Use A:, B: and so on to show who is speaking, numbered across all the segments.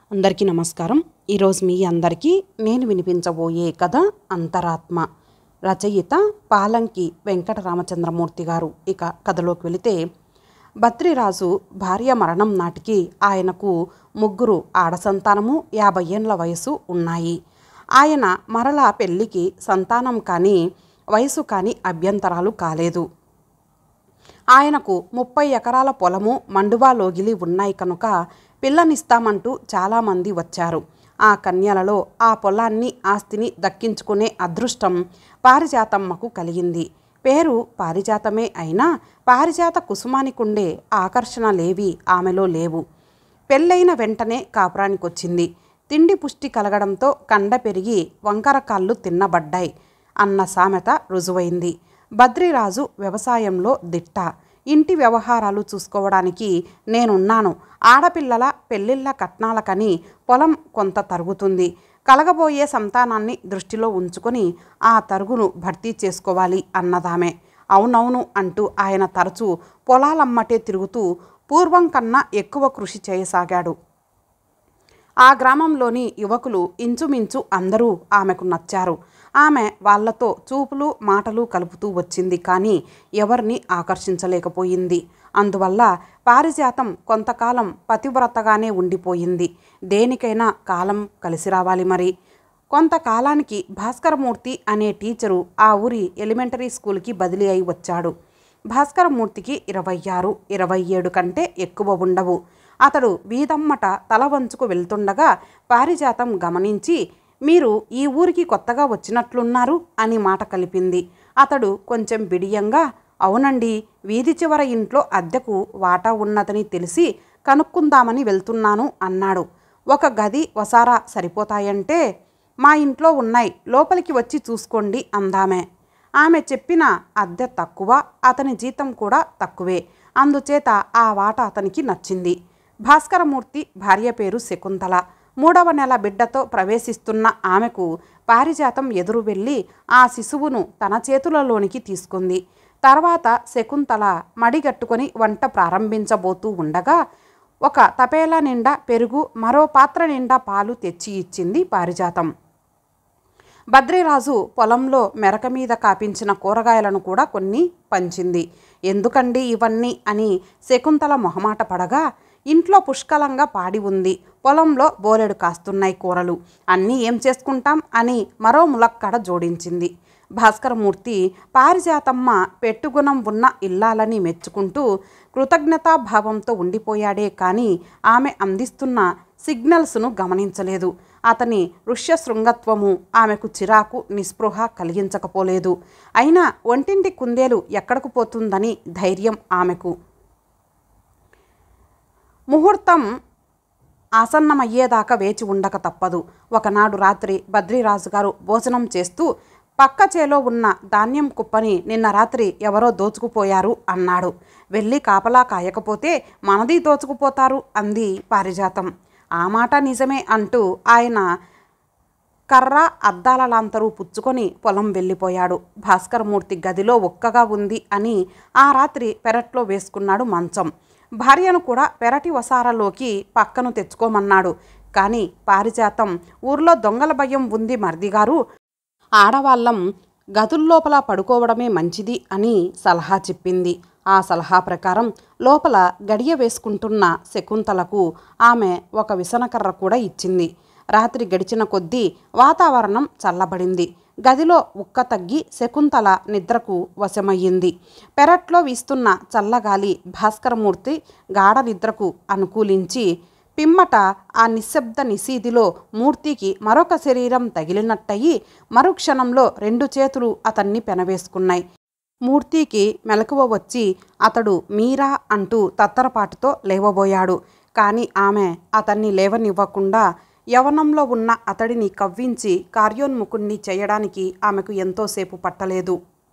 A: అందరికీ నమస్కారం ఈరోజు మీ అందరికీ నేను వినిపించబోయే కథ అంతరాత్మ రచయిత పాలంకి వెంకట రామచంద్రమూర్తి గారు ఇక కథలోకి వెళితే బద్రిరాజు భార్య మరణం నాటికి ఆయనకు ముగ్గురు ఆడ సంతానము యాభై ఏండ్ల వయసు ఉన్నాయి ఆయన మరలా పెళ్లికి సంతానం కానీ వయసు కానీ అభ్యంతరాలు కాలేదు ఆయనకు ముప్పై ఎకరాల పొలము మండువా లోగిలి ఉన్నాయి కనుక పిల్లనిస్తామంటూ చాలామంది వచ్చారు ఆ కన్యలలో ఆ పొలాన్ని ఆస్తిని దక్కించుకునే అదృష్టం పారిజాతమ్మకు కలిగింది పేరు పారిజాతమే అయినా పారిజాత కుసుమానికుండే ఆకర్షణలేవి ఆమెలో లేవు పెళ్ళైన వెంటనే కాపురానికొచ్చింది తిండి పుష్టి కలగడంతో కండ పెరిగి వంకర కాళ్ళు తిన్నబడ్డాయి అన్న సామెత రుజువైంది బద్రిరాజు వ్యవసాయంలో దిట్ట ఇంటి వ్యవహారాలు చూసుకోవడానికి నేనున్నాను ఆడపిల్లల పెళ్ళిళ్ళ కట్నాలకని పొలం కొంత తరుగుతుంది కలగబోయే సంతానాన్ని దృష్టిలో ఉంచుకొని ఆ తరుగును భర్తీ చేసుకోవాలి అన్నదామె అవునవును అంటూ ఆయన తరచూ పొలాలమ్మటే తిరుగుతూ పూర్వం కన్నా ఎక్కువ కృషి చేయసాగాడు ఆ గ్రామంలోని యువకులు ఇంచుమించు అందరూ ఆమెకు నచ్చారు ఆమె వాళ్లతో చూపులు మాటలు కలుపుతూ వచ్చింది కానీ ఎవరిని ఆకర్షించలేకపోయింది అందువల్ల పారిజాతం కొంతకాలం పతివ్రతగానే ఉండిపోయింది దేనికైనా కాలం కలిసి రావాలి మరి కొంతకాలానికి భాస్కరమూర్తి అనే టీచరు ఆ ఊరి ఎలిమెంటరీ స్కూల్కి బదిలీ అయి వచ్చాడు భాస్కరమూర్తికి ఇరవై ఆరు ఇరవై ఏడు కంటే ఎక్కువ ఉండవు అతడు వీధమ్మట తల వంచుకు వెళ్తుండగా పారిజాతం గమనించి మీరు ఈ ఊరికి కొత్తగా వచ్చినట్లున్నారు అని మాట కలిపింది అతడు కొంచెం బిడియంగా అవునండి వీధి చివర ఇంట్లో అద్దెకు వాటా ఉన్నదని తెలిసి కనుక్కుందామని వెళ్తున్నాను అన్నాడు ఒక గది వసారా సరిపోతాయంటే మా ఇంట్లో ఉన్నాయి లోపలికి వచ్చి చూసుకోండి అందామే ఆమె చెప్పిన అద్దె తక్కువ అతని జీతం కూడా తక్కువే అందుచేత ఆ వాట అతనికి నచ్చింది భాస్కరమూర్తి భార్య పేరు శకుంతల మూడవ నెల బిడ్డతో ప్రవేశిస్తున్న ఆమెకు పారిజాతం ఎదురు వెళ్ళి ఆ శిశువును తన చేతులలోనికి తీసుకుంది తర్వాత శకుంతల మడిగట్టుకొని వంట ప్రారంభించబోతూ ఉండగా ఒక తపేలా నిండా పెరుగు మరో పాత్ర నిండా పాలు తెచ్చి ఇచ్చింది పారిజాతం బద్రిరాజు పొలంలో మెరక మీద కాపించిన కూరగాయలను కూడా కొన్ని పంచింది ఎందుకండి ఇవన్నీ అని శకుంతల మొహమాట పడగా ఇంట్లో పుష్కలంగా పాడి ఉంది పొలంలో బోలెడు కాస్తున్నాయి కూరలు అన్నీ ఏం చేసుకుంటాం అని మరో ములక్కడ జోడించింది భాస్కరమూర్తి పారిజాతమ్మ పెట్టుగుణం ఉన్న ఇల్లాలని మెచ్చుకుంటూ కృతజ్ఞతాభావంతో ఉండిపోయాడే కానీ ఆమె అందిస్తున్న సిగ్నల్స్ను గమనించలేదు అతని ఋష్య శృంగత్వము ఆమెకు చిరాకు నిస్పృహ కలిగించకపోలేదు అయినా ఒంటింటి కుందేలు ఎక్కడకు పోతుందని ధైర్యం ఆమెకు ముహూర్తం ఆసన్నమయ్యేదాకా వేచి ఉండక తప్పదు ఒకనాడు రాత్రి బద్రీరాజు గారు భోజనం చేస్తూ పక్క చేలో ఉన్న ధాన్యం కుప్పని నిన్న రాత్రి ఎవరో దోచుకుపోయారు అన్నాడు వెళ్ళి కాపలా కాయకపోతే మనది దోచుకుపోతారు అంది పారిజాతం ఆ మాట నిజమే అంటూ ఆయన కర్ర అద్దాల లాంతరు పుచ్చుకొని పొలం వెళ్ళిపోయాడు భాస్కరమూర్తి గదిలో ఒక్కగా ఉంది అని ఆ రాత్రి పెరట్లో వేసుకున్నాడు మంచం భార్యను కూడా పెరటి వసారలోకి పక్కను తెచ్చుకోమన్నాడు కానీ పారిజాతం ఊర్లో దొంగల భయం ఉంది మర్దిగారు ఆడవాళ్ళం గదుల్లోపల పడుకోవడమే మంచిది అని సలహా చెప్పింది ఆ సలహా ప్రకారం లోపల గడియ వేసుకుంటున్న శకుంతలకు ఆమె ఒక విసనకర్ర కూడా ఇచ్చింది రాత్రి గడిచిన కొద్దీ వాతావరణం చల్లబడింది గదిలో ఉక్క తగ్గి శకుంతల నిద్రకు వశమయ్యింది పెరట్లో వీస్తున్న చల్లగాలి భాస్కరమూర్తి గాఢ నిద్రకు అనుకూలించి పిమ్మట ఆ నిశ్శబ్ద నిశీదిలో మూర్తికి మరొక శరీరం తగిలినట్టయి మరుక్షణంలో రెండు చేతులు అతన్ని పెనవేసుకున్నాయి మూర్తికి మెలకువ వచ్చి అతడు మీరా అంటూ తత్తరపాటుతో లేవబోయాడు కానీ ఆమె అతన్ని లేవనివ్వకుండా యవనంలో ఉన్న అతడిని కవ్వించి కార్యోన్ముఖుణ్ణి చేయడానికి ఆమెకు ఎంతోసేపు పట్టలేదు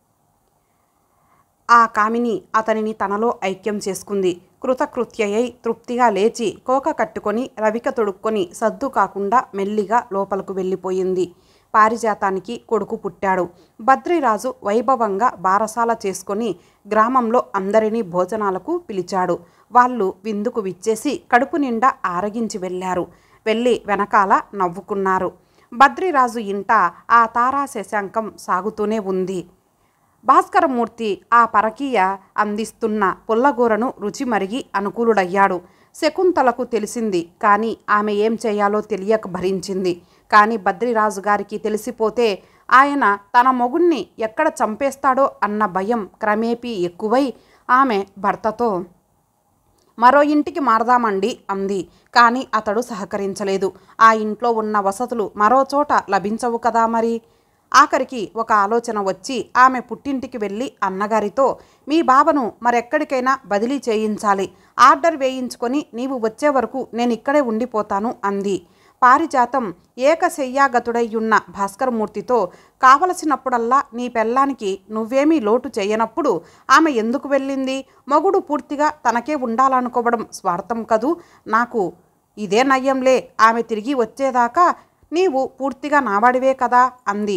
A: ఆ కామిని అతనిని తనలో ఐక్యం చేసుకుంది కృతకృత్యయై తృప్తిగా లేచి కోక కట్టుకొని రవిక తొడుక్కొని సద్దు కాకుండా మెల్లిగా లోపలకు వెళ్ళిపోయింది పారిజాతానికి కొడుకు పుట్టాడు బద్రీరాజు వైభవంగా బారసాల చేసుకొని గ్రామంలో అందరినీ భోజనాలకు పిలిచాడు వాళ్ళు విందుకు విచ్చేసి కడుపు నిండా ఆరగించి వెళ్ళారు వెళ్ళి వెనకాల నవ్వుకున్నారు బద్రీరాజు ఇంట ఆ తారా శశాంకం సాగుతూనే ఉంది భాస్కరమూర్తి ఆ పరకీయ అందిస్తున్న పుల్లగూరను రుచి మరిగి అనుకూలుడయ్యాడు శకుంతలకు తెలిసింది కానీ ఆమె ఏం చేయాలో తెలియక భరించింది కానీ బద్రిరాజు గారికి తెలిసిపోతే ఆయన తన మొగుణ్ణి ఎక్కడ చంపేస్తాడో అన్న భయం క్రమేపీ ఎక్కువై ఆమె భర్తతో మరో ఇంటికి మారదామండి అంది కానీ అతడు సహకరించలేదు ఆ ఇంట్లో ఉన్న వసతులు మరో చోట లభించవు కదా మరి ఆఖరికి ఒక ఆలోచన వచ్చి ఆమె పుట్టింటికి వెళ్ళి అన్నగారితో మీ బావను మరెక్కడికైనా బదిలీ చేయించాలి ఆర్డర్ వేయించుకొని నీవు వచ్చే వరకు నేను ఇక్కడే ఉండిపోతాను అంది పారిజాతం ఏకశయ్యాగతుడయ్యున్న భాస్కరమూర్తితో కావలసినప్పుడల్లా నీ పెళ్ళానికి నువ్వేమీ లోటు చేయనప్పుడు ఆమె ఎందుకు వెళ్ళింది మొగుడు పూర్తిగా తనకే ఉండాలనుకోవడం స్వార్థం కదూ నాకు ఇదే నయ్యంలే ఆమె తిరిగి వచ్చేదాకా నీవు పూర్తిగా నావాడివే కదా అంది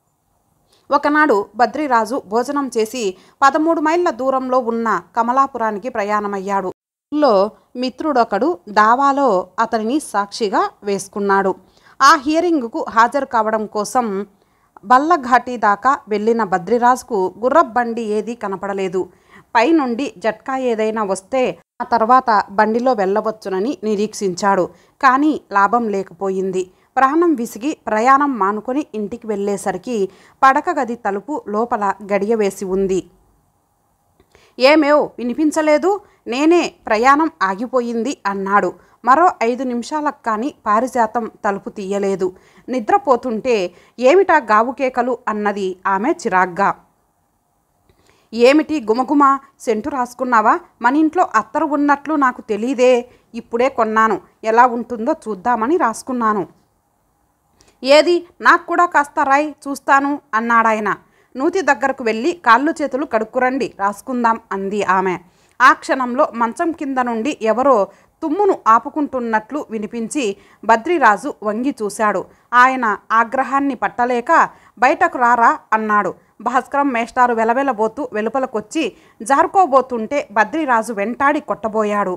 A: ఒకనాడు బద్రిరాజు భోజనం చేసి పదమూడు మైళ్ళ దూరంలో ఉన్న కమలాపురానికి ప్రయాణమయ్యాడు లో మిత్రుడొకడు దావాలో అతనిని సాక్షిగా వేసుకున్నాడు ఆ హియరింగ్కు హాజరు కావడం కోసం బల్లఘాటి దాకా వెళ్ళిన బద్రిరాజుకు గుర్రబండి ఏదీ కనపడలేదు పైనుండి జట్కా ఏదైనా వస్తే ఆ తర్వాత బండిలో వెళ్ళవచ్చునని నిరీక్షించాడు కానీ లాభం లేకపోయింది ప్రాణం విసిగి ప్రయాణం మానుకొని ఇంటికి వెళ్ళేసరికి పడక గది తలుపు లోపల గడియ వేసి ఉంది ఏమేవ్ వినిపించలేదు నేనే ప్రయాణం ఆగిపోయింది అన్నాడు మరో ఐదు నిమిషాలకు కానీ పారిజాతం తలుపు తీయలేదు నిద్రపోతుంటే ఏమిటా గావుకేకలు అన్నది ఆమె చిరాగ్గా ఏమిటి గుమగుమ సెంటు రాసుకున్నావా మన ఇంట్లో అత్తరు ఉన్నట్లు నాకు తెలీదే ఇప్పుడే కొన్నాను ఎలా ఉంటుందో చూద్దామని రాసుకున్నాను ఏది నాకు కూడా కాస్త రాయ్ చూస్తాను అన్నాడాయన నూతి దగ్గరకు వెళ్ళి కాళ్ళు చేతులు కడుక్కురండి రాసుకుందాం అంది ఆమె ఆ క్షణంలో మంచం కింద నుండి ఎవరో తుమ్మును ఆపుకుంటున్నట్లు వినిపించి బద్రిరాజు వంగి చూశాడు ఆయన ఆగ్రహాన్ని పట్టలేక బయటకు రారా అన్నాడు భాస్కరం మేస్టారు వెలవెలబోతూ వెలుపలకొచ్చి జారుకోబోతుంటే బద్రిరాజు వెంటాడి కొట్టబోయాడు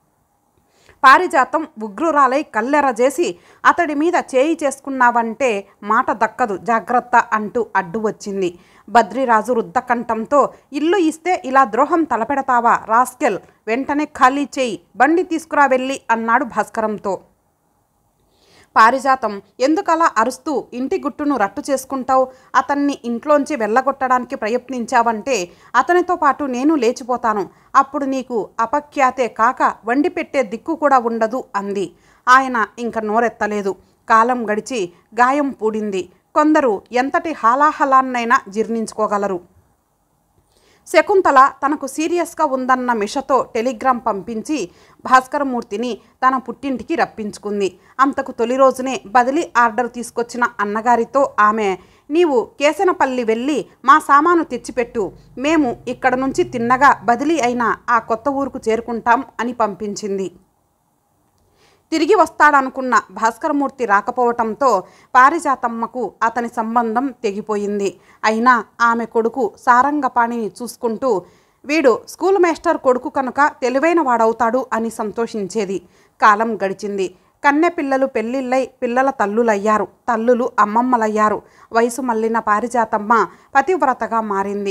A: పారిజాతం ఉగ్రురాలై కల్లెర చేసి అతడి మీద చేయి చేసుకున్నావంటే మాట దక్కదు జాగ్రత్త అంటూ అడ్డు వచ్చింది బద్రిరాజు రుద్దకంఠంతో ఇల్లు ఇస్తే ఇలా ద్రోహం తలపెడతావా రాస్కెల్ వెంటనే ఖాళీ చేయి బండి తీసుకురా వెళ్ళి అన్నాడు భాస్కరంతో పారిజాతం ఎందుకలా అరుస్తూ ఇంటి గుట్టును రట్టు చేసుకుంటావు అతన్ని ఇంట్లోంచి వెళ్ళగొట్టడానికి ప్రయత్నించావంటే అతనితో పాటు నేను లేచిపోతాను అప్పుడు నీకు అపఖ్యాతే కాక వండి పెట్టే దిక్కు కూడా ఉండదు అంది ఆయన ఇంక నోరెత్తలేదు కాలం గడిచి గాయం పూడింది కొందరు ఎంతటి హాలాహలాన్నైనా జీర్ణించుకోగలరు శకుంతల తనకు సీరియస్గా ఉందన్న మిషతో టెలిగ్రామ్ పంపించి భాస్కరమూర్తిని తన పుట్టింటికి రప్పించుకుంది అంతకు తొలి రోజునే బదిలీ ఆర్డర్ తీసుకొచ్చిన అన్నగారితో ఆమె నీవు కేసనపల్లి వెళ్ళి మా సామాను తెచ్చిపెట్టు మేము ఇక్కడ నుంచి తిన్నగా బదిలీ అయిన ఆ కొత్త ఊరుకు చేరుకుంటాం అని పంపించింది తిరిగి వస్తాడనుకున్న భాస్కరమూర్తి రాకపోవటంతో పారిజాతమ్మకు అతని సంబంధం తెగిపోయింది అయినా ఆమె కొడుకు సారంగపాణిని చూసుకుంటూ వీడు స్కూల్ మేస్టర్ కొడుకు కనుక తెలివైన వాడవుతాడు అని సంతోషించేది కాలం గడిచింది కన్నె పిల్లలు పెళ్ళిళ్ళై పిల్లల తల్లులయ్యారు తల్లులు అమ్మమ్మలయ్యారు వయసు మళ్ళిన పారిజాతమ్మ పతివ్రతగా మారింది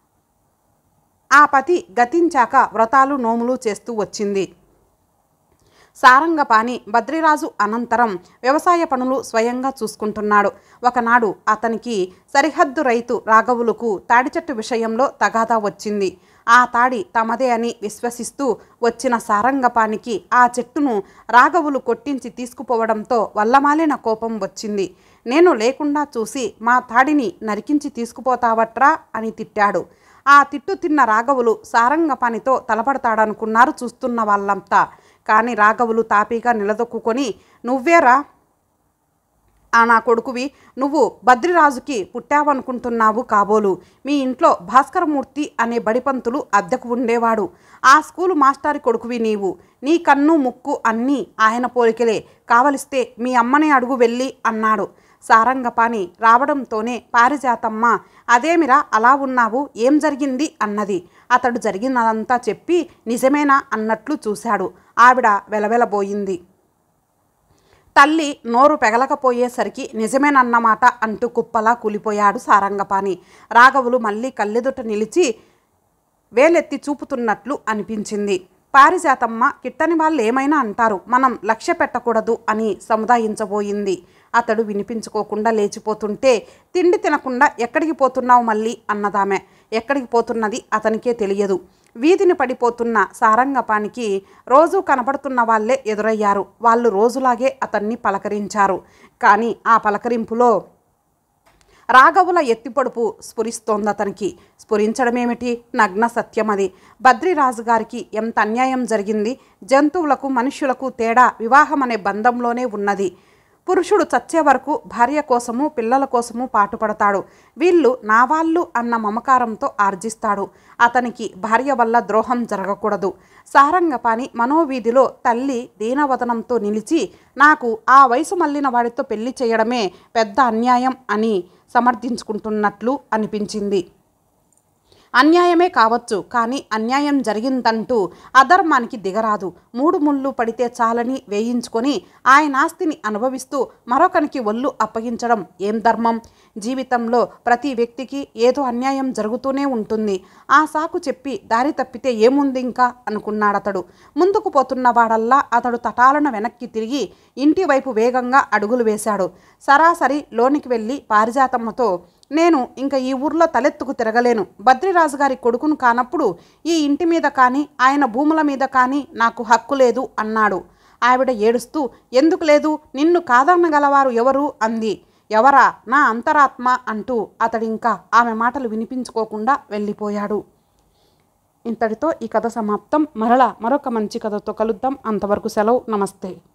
A: ఆ పతి గతించాక వ్రతాలు నోములు చేస్తూ వచ్చింది సారంగపాణి బద్రిరాజు అనంతరం వ్యవసాయ పనులు స్వయంగా చూసుకుంటున్నాడు ఒకనాడు అతనికి సరిహద్దు రైతు రాఘవులకు తాడి చెట్టు విషయంలో తగాదా వచ్చింది ఆ తాడి తమదే అని విశ్వసిస్తూ వచ్చిన సారంగపానికి ఆ చెట్టును రాఘవులు కొట్టించి తీసుకుపోవడంతో వల్లమాలిన కోపం వచ్చింది నేను లేకుండా చూసి మా తాడిని నరికించి తీసుకుపోతావట్రా అని తిట్టాడు ఆ తిట్టు తిన్న రాఘవులు సారంగపానితో తలపడతాడనుకున్నారు చూస్తున్న వాళ్ళంతా కానీ రాఘవులు తాపీగా నిలదొక్కుకొని నువ్వేరా ఆ నా కొడుకువి నువ్వు బద్రిరాజుకి పుట్టావనుకుంటున్నావు కాబోలు మీ ఇంట్లో భాస్కరమూర్తి అనే బడిపంతులు అద్దెకు ఉండేవాడు ఆ స్కూలు మాస్టారి కొడుకువి నీవు నీ కన్ను ముక్కు అన్నీ ఆయన పోలికలే కావలిస్తే మీ అమ్మని అడుగు వెళ్ళి అన్నాడు సారంగపాణి రావడంతోనే పారిజాతమ్మ అదేమిరా అలా ఉన్నావు ఏం జరిగింది అన్నది అతడు జరిగినదంతా చెప్పి నిజమేనా అన్నట్లు చూశాడు ఆవిడ వెలవెలబోయింది తల్లి నోరు పెగలకపోయేసరికి నిజమేనన్నమాట అంటూ కుప్పలా కూలిపోయాడు సారంగపాణి రాఘవులు మళ్ళీ కళ్ళెదుట నిలిచి వేలెత్తి చూపుతున్నట్లు అనిపించింది పారిజాతమ్మ కిట్టని వాళ్ళు ఏమైనా అంటారు మనం లక్ష్య పెట్టకూడదు అని సముదాయించబోయింది అతడు వినిపించుకోకుండా లేచిపోతుంటే తిండి తినకుండా ఎక్కడికి పోతున్నావు మళ్ళీ అన్నదామె ఎక్కడికి పోతున్నది అతనికే తెలియదు వీధిని పడిపోతున్న సారంగపానికి రోజు కనపడుతున్న వాళ్ళే ఎదురయ్యారు వాళ్ళు రోజులాగే అతన్ని పలకరించారు కానీ ఆ పలకరింపులో రాఘవుల ఎత్తిపొడుపు స్ఫురిస్తోంది అతనికి స్ఫురించడమేమిటి నగ్న సత్యం అది బద్రిరాజు గారికి ఎంత అన్యాయం జరిగింది జంతువులకు మనుష్యులకు తేడా వివాహం అనే బంధంలోనే ఉన్నది పురుషుడు చచ్చే వరకు భార్య కోసము పిల్లల కోసము పాటుపడతాడు వీళ్ళు నా వాళ్ళు అన్న మమకారంతో ఆర్జిస్తాడు అతనికి భార్య వల్ల ద్రోహం జరగకూడదు సారంగపాణి మనోవీధిలో తల్లి దీనవదనంతో నిలిచి నాకు ఆ వయసు మళ్ళిన వాడితో పెళ్లి చేయడమే పెద్ద అన్యాయం అని సమర్థించుకుంటున్నట్లు అనిపించింది అన్యాయమే కావచ్చు కానీ అన్యాయం జరిగిందంటూ అధర్మానికి దిగరాదు మూడు ముళ్ళు పడితే చాలని వేయించుకొని ఆయన ఆస్తిని అనుభవిస్తూ మరొకనికి ఒళ్ళు అప్పగించడం ఏం ధర్మం జీవితంలో ప్రతి వ్యక్తికి ఏదో అన్యాయం జరుగుతూనే ఉంటుంది ఆ సాకు చెప్పి దారి తప్పితే ఏముంది ఇంకా అనుకున్నాడతడు ముందుకు పోతున్న వాడల్లా అతడు తటాలన వెనక్కి తిరిగి ఇంటి వైపు వేగంగా అడుగులు వేశాడు సరాసరి లోనికి వెళ్ళి పారిజాతమ్మతో నేను ఇంకా ఈ ఊర్లో తలెత్తుకు తిరగలేను బద్రిరాజు గారి కొడుకును కానప్పుడు ఈ ఇంటి మీద కానీ ఆయన భూముల మీద కానీ నాకు హక్కు లేదు అన్నాడు ఆవిడ ఏడుస్తూ ఎందుకు లేదు నిన్ను కాదనగలవారు ఎవరు అంది ఎవరా నా అంతరాత్మ అంటూ అతడింకా ఆమె మాటలు వినిపించుకోకుండా వెళ్ళిపోయాడు ఇంతటితో ఈ కథ సమాప్తం మరలా మరొక మంచి కథతో కలుద్దాం అంతవరకు సెలవు నమస్తే